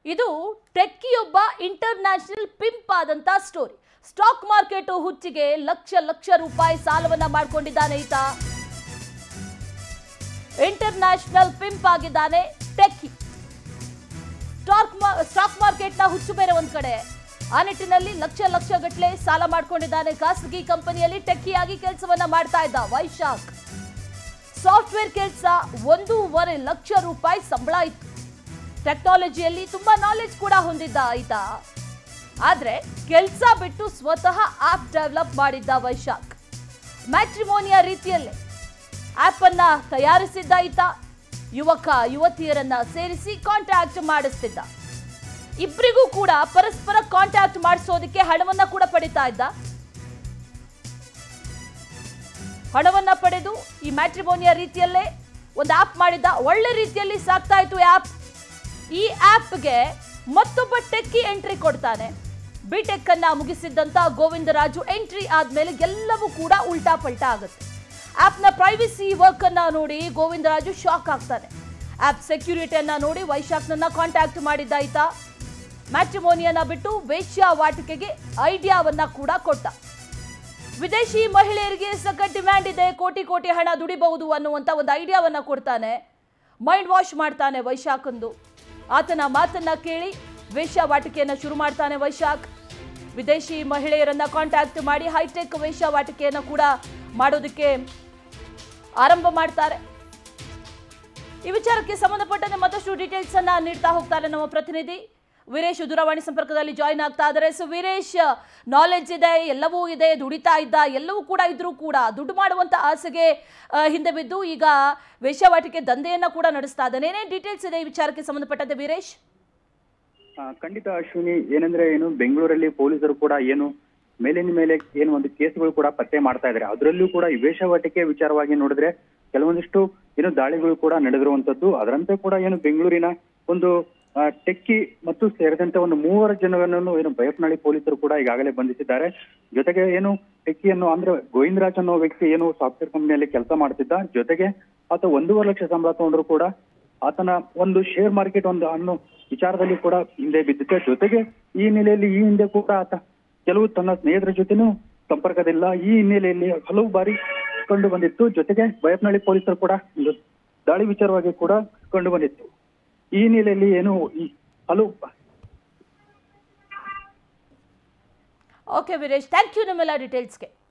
ಇದು ಟೆಕ್ಕಿಯೊಬ್ಬ international pimp ಆದಂತ story stock market lakh lakh ಲಕ್ಷ ರೂಪಾಯಿ ಸಾಲವನ್ನ ಮಾಡ್ಕೊಂಡಿದ್ದಾನೆ ಈತ ಇಂಟರ್ನ್ಯಾಷನಲ್ ಪಿಂಪ್ ಆಗಿದ್ದಾನೆ ಟೆಕ್ಕಿ ಸ್ಟಾಕ್ ಸ್ಟಾಕ್ ಮಾರ್ಕೆಟ್ನ ಹುಚ್ಚು ಬೇರೆ ಒಂದ್ ಕಡೆ ಆ ನಿಟ್ಟಿನಲ್ಲಿ ಲಕ್ಷ ಲಕ್ಷ ಗಟ್ಟಲೆ ಸಾಲ ಮಾಡ್ಕೊಂಡಿದ್ದಾನೆ ಖಾಸಗಿ ಕಂಪನಿಯಲ್ಲಿ ಟೆಕ್ಕಿಯಾಗಿ ಕೆಲಸವನ್ನ ಮಾಡ್ತಾ ಇದ್ದ ವೈಶಾಖ್ ಸಾಫ್ಟ್ವೇರ್ ಕೆಲಸ ಒಂದೂವರೆ ಲಕ್ಷ ರೂಪಾಯಿ ಸಂಬಳ ಇತ್ತು ಟೆಕ್ನಾಲಜಿಯಲ್ಲಿ ತುಂಬಾ ನಾಲೆಜ್ ಕೂಡ ಹೊಂದಿದ್ದ ಈತ ಆದ್ರೆ ಕೆಲಸ ಬಿಟ್ಟು ಸ್ವತಃ ಆಪ್ ಡೆವಲಪ್ ಮಾಡಿದ್ದ ವೈಶಾಖ್ ಮ್ಯಾಟ್ರಿಮೋನಿಯಾ ರೀತಿಯಲ್ಲೇ ಆಪ್ ಅನ್ನ ತಯಾರಿಸಿದ್ದ ಈತ ಯುವಕ ಯುವತಿಯರನ್ನ ಸೇರಿಸಿ ಕಾಂಟ್ಯಾಕ್ಟ್ ಮಾಡಿಸ್ತಿದ್ದ ಇಬ್ಬರಿಗೂ ಕೂಡ ಪರಸ್ಪರ ಕಾಂಟ್ಯಾಕ್ಟ್ ಮಾಡಿಸೋದಕ್ಕೆ ಹಣವನ್ನ ಕೂಡ ಪಡಿತಾ ಇದ್ದ ಹಣವನ್ನ ಪಡೆದು ಈ ಮ್ಯಾಟ್ರಿಮೋನಿಯಾ ರೀತಿಯಲ್ಲೇ ಒಂದು ಆಪ್ ಮಾಡಿದ್ದ ಒಳ್ಳೆ ರೀತಿಯಲ್ಲಿ ಸಾಕ್ತಾ ಇತ್ತು ಆಪ್ ಈ ಆಪ್ಗೆ ಮತ್ತೊಬ್ಬ ಟೆಕ್ಕಿ ಎಂಟ್ರಿ ಕೊಡ್ತಾನೆ ಬಿಟೆಕ್ ಅನ್ನ ಮುಗಿಸಿದ್ದಂತ ಗೋವಿಂದರಾಜು ಎಂಟ್ರಿ ಆದ್ಮೇಲೆ ಎಲ್ಲವೂ ಕೂಡ ಉಲ್ಟಾ ಪಲ್ಟಾ ಆಗುತ್ತೆ ಆಪ್ನ ಪ್ರೈವಸಿ ವರ್ಕ್ ಅನ್ನ ನೋಡಿ ಗೋವಿಂದರಾಜು ಶಾಕ್ ಆಗ್ತಾನೆ ಆಪ್ ಸೆಕ್ಯೂರಿಟಿಯನ್ನ ನೋಡಿ ವೈಶಾಖ್ನನ್ನ ಕಾಂಟ್ಯಾಕ್ಟ್ ಮಾಡಿದ್ದ ಈತ ಮ್ಯಾಟ್ರಿಮೋನಿಯನ್ನ ಬಿಟ್ಟು ವೇಶ್ಯಾವಾಟಿಕೆಗೆ ಐಡಿಯಾವನ್ನ ಕೂಡ ಕೊಟ್ಟ ವಿದೇಶಿ ಮಹಿಳೆಯರಿಗೆ ಸಖತ್ ಡಿಮ್ಯಾಂಡ್ ಇದೆ ಕೋಟಿ ಕೋಟಿ ಹಣ ದುಡಿಬಹುದು ಅನ್ನುವಂತ ಒಂದು ಐಡಿಯಾವನ್ನ ಕೊಡ್ತಾನೆ ಮೈಂಡ್ ವಾಶ್ ಮಾಡ್ತಾನೆ ವೈಶಾಖಂದು ಆತನ ಮಾತನ್ನ ಕೇಳಿ ವೇಶ್ಯಾವಾಟಿಕೆಯನ್ನ ಶುರು ಮಾಡ್ತಾನೆ ವೈಶಾಖ್ ವಿದೇಶಿ ಮಹಿಳೆಯರನ್ನ ಕಾಂಟ್ಯಾಕ್ಟ್ ಮಾಡಿ ಹೈಟೆಕ್ ವೇಶ್ಯಾವಾಟಿಕೆಯನ್ನ ಕೂಡ ಮಾಡೋದಕ್ಕೆ ಆರಂಭ ಮಾಡ್ತಾರೆ ಈ ವಿಚಾರಕ್ಕೆ ಸಂಬಂಧಪಟ್ಟಂತೆ ಮತ್ತಷ್ಟು ಡೀಟೇಲ್ಸ್ ಅನ್ನ ನೀಡ್ತಾ ಹೋಗ್ತಾರೆ ನಮ್ಮ ಪ್ರತಿನಿಧಿ ವೀರೇಶ್ ದೂರವಾಣಿ ಸಂಪರ್ಕದಲ್ಲಿ ಜಾಯಿನ್ ಆಗ್ತಾ ಇದ್ದಾರೆ ಸೊ ವೀರೇಶ್ ನಾಲೆಡ್ಜ್ ಇದೆ ಎಲ್ಲವೂ ಇದೆ ದುಡಿತಾ ಇದ್ದ ಎಲ್ಲವೂ ಕೂಡ ಇದ್ರೂ ಕೂಡ ದುಡ್ಡು ಮಾಡುವಂತ ಆಸೆಗೆ ಆ, ಹಿಂದೆ ಬಿದ್ದು ಈಗ ವೇಶ್ಯಾವಾಟಿಕೆ ದಂಧೆಯನ್ನ ಕೂಡ ನಡೆಸ್ತಾ ಇದ್ದಾನೆ ಏನೇನು ಡೀಟೇಲ್ಸ್ ಇದೆ ಈ ವಿಚಾರಕ್ಕೆ ಸಂಬಂಧಪಟ್ಟಂತೆ ವೀರೇಶ್ ಆ, ಖಂಡಿತ ಅಶ್ವಿನಿ ಏನಂದ್ರೆ ಏನು ಬೆಂಗಳೂರಲ್ಲಿ ಪೊಲೀಸರು ಕೂಡ ಏನು ಮೇಲಿನ ಮೇಲೆ ಏನು ಒಂದು ಕೇಸ್ಗಳು ಕೂಡ ಪತ್ತೆ ಮಾಡ್ತಾ ಇದ್ದಾರೆ ಅದರಲ್ಲೂ ಕೂಡ ಈ ವೇಷವಾಟಿಕೆ ವಿಚಾರವಾಗಿ ನೋಡಿದ್ರೆ ಕೆಲವೊಂದಿಷ್ಟು ಏನು ದಾಳಿಗಳು ಕೂಡ ನಡೆದಿರುವಂತದ್ದು ಅದರಂತೆ ಕೂಡ ಏನು ಬೆಂಗಳೂರಿನ ಒಂದು ಆ, ಟೆಕ್ಕಿ ಮತ್ತು ಸೇರಿದಂತೆ ಒಂದು ಮೂವರು ಜನರನ್ನು ಏನು ಬಯಪ್ನಳ್ಳಿ ಪೊಲೀಸರು ಕೂಡ ಈಗಾಗಲೇ ಬಂಧಿಸಿದ್ದಾರೆ ಜೊತೆಗೆ ಏನು ಟೆಕ್ಕಿಯನ್ನು ಅಂದ್ರೆ ಗೋವಿಂದರಾಜ್ ಅನ್ನೋ ವ್ಯಕ್ತಿ ಏನು ಸಾಫ್ಟ್ವೇರ್ ಕಂಪನಿಯಲ್ಲಿ ಕೆಲಸ ಮಾಡ್ತಿದ್ದ ಜೊತೆಗೆ ಆತ ಒಂದೂವರೆ ಲಕ್ಷ ಸಂಬಳ ತಗೊಂಡ್ರು ಕೂಡ ಆತನ ಒಂದು ಶೇರ್ ಮಾರ್ಕೆಟ್ ಒಂದು ಅನ್ನೋ ವಿಚಾರದಲ್ಲಿ ಕೂಡ ಹಿಂದೆ ಬಿದ್ದಿದೆ ಜೊತೆಗೆ ಈ ಹಿನ್ನೆಲೆಯಲ್ಲಿ ಈ ಹಿಂದೆ ಕೂಡ ಆತ ಕೆಲವು ತನ್ನ ಸ್ನೇಹಿತರ ಜೊತೆನೂ ಸಂಪರ್ಕದಿಲ್ಲ ಈ ಹಿನ್ನೆಲೆಯಲ್ಲಿ ಹಲವು ಬಾರಿ ಕಂಡು ಬಂದಿತ್ತು ಜೊತೆಗೆ ಬಯಪ್ನಳ್ಳಿ ಪೊಲೀಸರು ಕೂಡ ಒಂದು ದಾಳಿ ವಿಚಾರವಾಗಿ ಕೂಡ ಕಂಡು ಬಂದಿತ್ತು ಈ ಹಿನ್ನೆಲೆಯಲ್ಲಿ ಏನು ಈ ಹಲವು ಓಕೆ ವೀರೇಶ್ ಥ್ಯಾಂಕ್ ಯು ನಿಮ್ಮೆಲ್ಲ ಡೀಟೇಲ್ಸ್ಗೆ